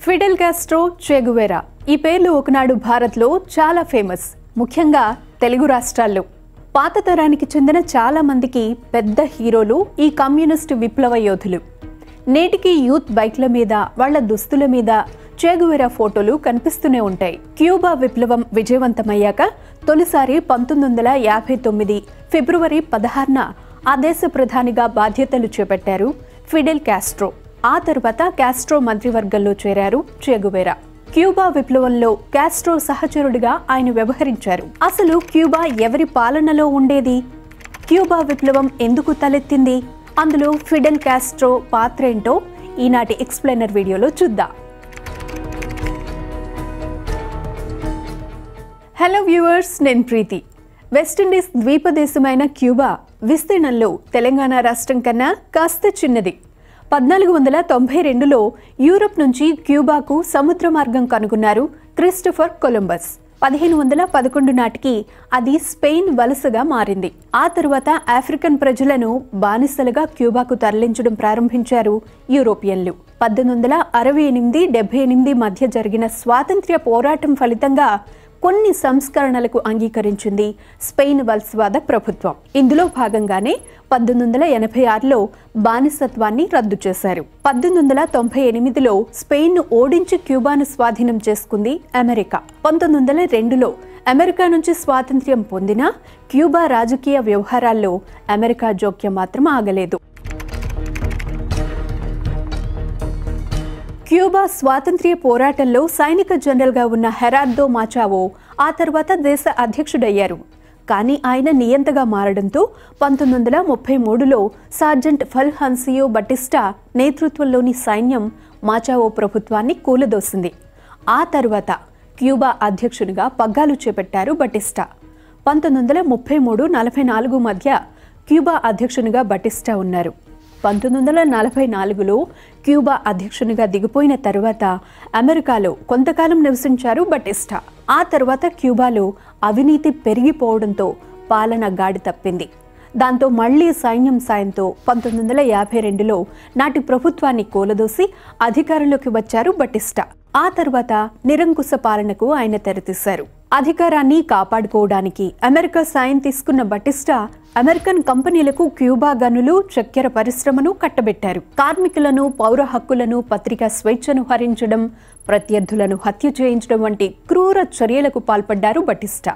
Fidel Castro చెగువెరా ఈ పేర్లు ఒకనాడు భారత్లో చాలా ఫేమస్ ముఖ్యంగా తెలుగు రాష్ట్రాల్లో పాత తరానికి చెందిన చాలా మందికి పెద్ద హీరోలు ఈ కమ్యూనిస్టు విప్లవ యోధులు నేటికి యూత్ బైక్ల మీద వాళ్ళ దుస్తుల మీద చేగువెరా ఫోటోలు కనిపిస్తూనే ఉంటాయి క్యూబా విప్లవం విజయవంతమయ్యాక తొలిసారి పంతొమ్మిది వందల యాభై తొమ్మిది ఫిబ్రవరి పదహారున ఆ దేశ ప్రధానిగా బాధ్యతలు చేపట్టారు ఫిడెల్ కాస్ట్రో ఆ తరువాత కాస్ట్రో మంత్రివర్గంలో చేరారు చెగువెరా క్యూబా విప్లవంలో కాస్ట్రో సహచరుడిగా ఆయన వ్యవహరించారు అసలు క్యూబా ఎవరి పాలనలో ఉండేది క్యూబా విప్లవం ఎందుకు తలెత్తింది అందులో ఫిడెల్ కాస్ట్రో పాత్ర ఏంటో ఈనాటి ఎక్స్ప్లెయినర్ వీడియోలో చూద్దాం హలో వ్యూవర్స్ నేను ప్రీతి వెస్టిండీస్ ద్వీపదేశమైన క్యూబా విస్తీర్ణంలో తెలంగాణ రాష్ట్రం కన్నా కాస్త చిన్నది పద్నాలుగు వందల తొంభై రెండులో యూరప్ నుంచి క్యూబాకు సముద్ర మార్గం కనుగొన్నారు క్రిస్టఫర్ కొలంబస్ పదిహేను వందల పదకొండు నాటికి అది స్పెయిన్ వలసగా మారింది ఆ తరువాత ఆఫ్రికన్ ప్రజలను బానిసలుగా క్యూబాకు తరలించడం ప్రారంభించారు యూరోపియన్లు పద్దెనిమిది వందల అరవై ఎనిమిది డెబ్బై ఎనిమిది మధ్య జరిగిన స్వాతంత్ర్య పోరాటం ఫలితంగా కొన్ని సంస్కరణలకు అంగీకరించింది స్పెయిన్ వలసవాద ప్రభుత్వం ఇందులో భాగంగానే పద్దెనిమిది వందల ఎనభై ఆరులో బానిసత్వాన్ని రద్దు చేశారు పద్దెనిమిది వందల తొంభై ఎనిమిదిలో స్పెయిన్ ఓడించి క్యూబాను స్వాధీనం చేసుకుంది అమెరికా పంతొమ్మిది వందల రెండులో అమెరికా నుంచి స్వాతంత్ర్యం పొందిన క్యూబా రాజకీయ వ్యవహారాల్లో అమెరికా జోక్యం మాత్రం ఆగలేదు క్యూబా స్వాతంత్ర్య పోరాటంలో సైనిక జనరల్గా ఉన్న హెరార్డో మాచావో ఆ తర్వాత దేశ అధ్యక్షుడయ్యారు కానీ ఆయన నియంతగా మారడంతో పంతొమ్మిది వందల ముప్పై మూడులో సార్జెంట్ ఫల్ హన్సియో బటిస్టా నేతృత్వంలోని సైన్యం మాచావో ప్రభుత్వాన్ని కూలదోసింది ఆ తరువాత క్యూబా అధ్యక్షునిగా పగ్గాలు చేపట్టారు బటిస్టా పంతొమ్మిది వందల ముప్పై మూడు నలభై నాలుగు మధ్య క్యూబా అధ్యక్షునిగా బటిస్టా ఉన్నారు పంతొమ్మిది వందల నలభై నాలుగులో క్యూబా అధ్యక్షునిగా దిగిపోయిన తరువాత అమెరికాలో కొంతకాలం నివసించారు బటిస్టా ఆ తర్వాత క్యూబాలో అవినీతి పెరిగిపోవడంతో పాలన గాడి తప్పింది దాంతో మళ్లీ సైన్యం సాయంతో పంతొమ్మిది వందల యాభై రెండులో నాటి ప్రభుత్వాన్ని కూలదోసి అధికారంలోకి వచ్చారు బటిస్టా ఆ తర్వాత నిరంకుశ పాలనకు ఆయన తెరతీశారు అధికారాన్ని కాపాడుకోవడానికి అమెరికా సాయం తీసుకున్న బటిస్టా అమెరికన్ కంపెనీలకు క్యూబా గనులు చక్కెర పరిశ్రమను కట్టబెట్టారు కార్మికులను పౌర హక్కులను పత్రికా స్వేచ్ఛను హరించడం ప్రత్యర్థులను హత్య చేయించడం వంటి క్రూర చర్యలకు పాల్పడ్డారు బటిస్టా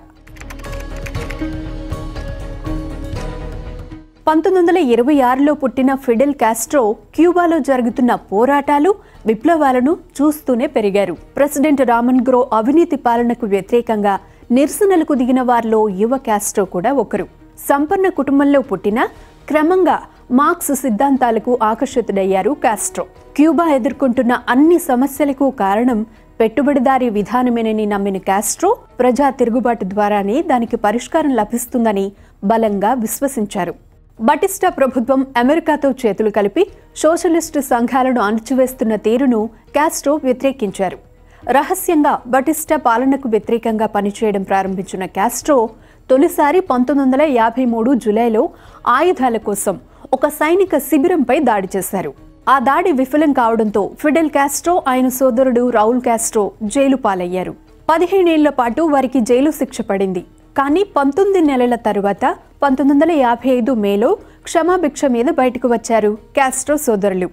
పంతొమ్మిది వందల ఇరవై ఆరులో పుట్టిన ఫిడెల్ కాస్ట్రో క్యూబాలో జరుగుతున్న పోరాటాలు విప్లవాలను చూస్తూనే పెరిగారు ప్రెసిడెంట్ రామన్ గ్రో అవినీతి పాలనకు వ్యతిరేకంగా నిరసనలకు దిగిన వారిలో యువ కాస్ట్రో కూడా ఒకరు సంపన్న కుటుంబంలో పుట్టిన క్రమంగా మార్క్స్ సిద్ధాంతాలకు ఆకర్షితుడయ్యారు కాస్ట్రో క్యూబా ఎదుర్కొంటున్న అన్ని సమస్యలకు కారణం పెట్టుబడిదారీ విధానమేనని నమ్మిన కాస్ట్రో ప్రజా తిరుగుబాటు ద్వారానే దానికి పరిష్కారం లభిస్తుందని బలంగా విశ్వసించారు బటిస్టా ప్రభుత్వం అమెరికాతో చేతులు కలిపి సోషలిస్టు సంఘాలను అణచివేస్తున్న తీరును కాస్ట్రో వ్యతిరేకించారు రహస్యంగా బటిస్టా పాలనకు వ్యతిరేకంగా పనిచేయడం ప్రారంభించిన కాస్ట్రో తొలిసారి పంతొమ్మిది వందల యాభై మూడు జులైలో ఆయుధాల కోసం ఒక సైనిక శిబిరంపై దాడి చేశారు ఆ దాడి విఫలం కావడంతో ఫిడెల్ కాస్ట్రో ఆయన సోదరుడు రౌల్ కాస్ట్రో జైలు పాలయ్యారు పదిహేనేళ్ల పాటు వారికి జైలు శిక్ష పడింది కానీ పంతొమ్మిది నెలల తరువాత పంతొమ్మిది వందల యాభై ఐదు మేలో క్షమాభిక్ష మీద బయటకు వచ్చారు కాస్ట్రో సోదరులు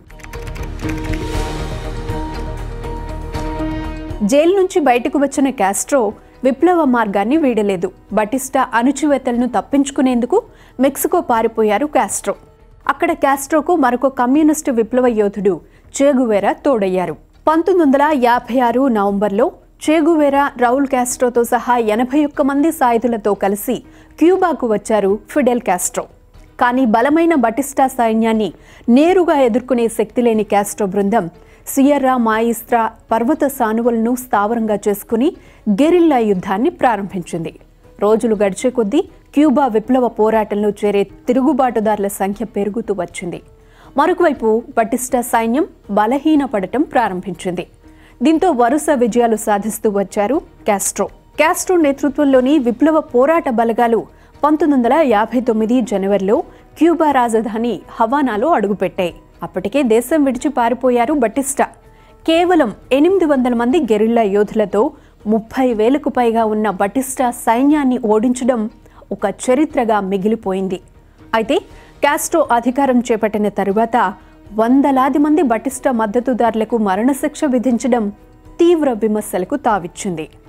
జైలు నుంచి బయటకు వచ్చిన కాస్ట్రో విప్లవ మార్గాన్ని వీడలేదు బటిస్టా అణుచివేతలను తప్పించుకునేందుకు మెక్సికో పారిపోయారు కాస్ట్రో అక్కడ కాస్ట్రోకు మరొక కమ్యూనిస్టు విప్లవ యోధుడు చేగువేరా తోడయ్యారు పంతొమ్మిది వందల యాభై ఆరు నవంబర్లో చేగువేరా రౌల్ కాస్ట్రోతో సహా ఎనభై ఒక్క మంది సాయుధులతో కలిసి క్యూబాకు వచ్చారు ఫిడెల్ కాస్ట్రో కానీ బలమైన బటిస్టా సైన్యాన్ని నేరుగా ఎదుర్కొనే శక్తి లేని కాస్ట్రో బృందం సియర్రా మాయిస్త్రా పర్వత సానువులను స్థావరంగా చేసుకుని గెరిల్లా యుద్ధాన్ని ప్రారంభించింది రోజులు గడిచే కొద్దీ క్యూబా విప్లవ పోరాటంలో చేరే తిరుగుబాటుదారుల సంఖ్య పెరుగుతూ వచ్చింది మరొకవైపు బటిస్టా సైన్యం బలహీనపడటం ప్రారంభించింది దీంతో వరుస విజయాలు సాధిస్తూ వచ్చారు కాస్ట్రో కాస్ట్రో నేతృత్వంలోని విప్లవ పోరాట బలగాలు పంతొమ్మిది వందల యాభై తొమ్మిది జనవరిలో క్యూబా రాజధాని హవానాలో అడుగుపెట్టాయి అప్పటికే దేశం విడిచి పారిపోయారు బటిస్టా కేవలం ఎనిమిది వందల మంది గెరిల్లా యోధులతో ముప్పై వేలకు పైగా ఉన్న బటిస్టా సైన్యాన్ని ఓడించడం ఒక చరిత్రగా మిగిలిపోయింది అయితే కాస్ట్రో అధికారం చేపట్టిన తరువాత వందలాది మంది బటిస్టా మద్దతుదారులకు మరణశిక్ష విధించడం తీవ్ర విమర్శలకు తావిచ్చింది